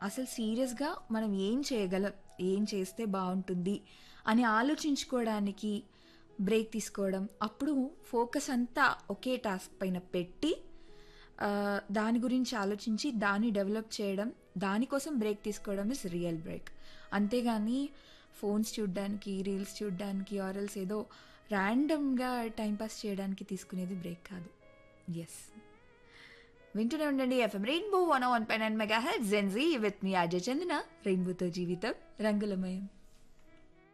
అసలు సీరియస్గా మనం ఏం చేయగలం ఏం చేస్తే బాగుంటుంది అని ఆలోచించుకోవడానికి బ్రేక్ తీసుకోవడం అప్పుడు ఫోకస్ అంతా ఒకే టాస్క్ పైన పెట్టి ఆ, దాని గురించి ఆలోచించి దాన్ని డెవలప్ చేయడం దానికోసం బ్రేక్ తీసుకోవడం ఇస్ రియల్ బ్రేక్ అంతేగాని ఫోన్స్ చూడడానికి రీల్స్ చూడడానికి ఆరల్స్ ఏదో ర్యాండమ్గా టైంపాస్ చేయడానికి తీసుకునేది బ్రేక్ కాదు ఎస్ వింటూనే ఉండండి ఎఫ్ఎం రెయిన్బో వన్ వన్ పై nine mega head Gen Z with me Ajay Chandana రెయిన్బోతో జీవితం రంగులమయం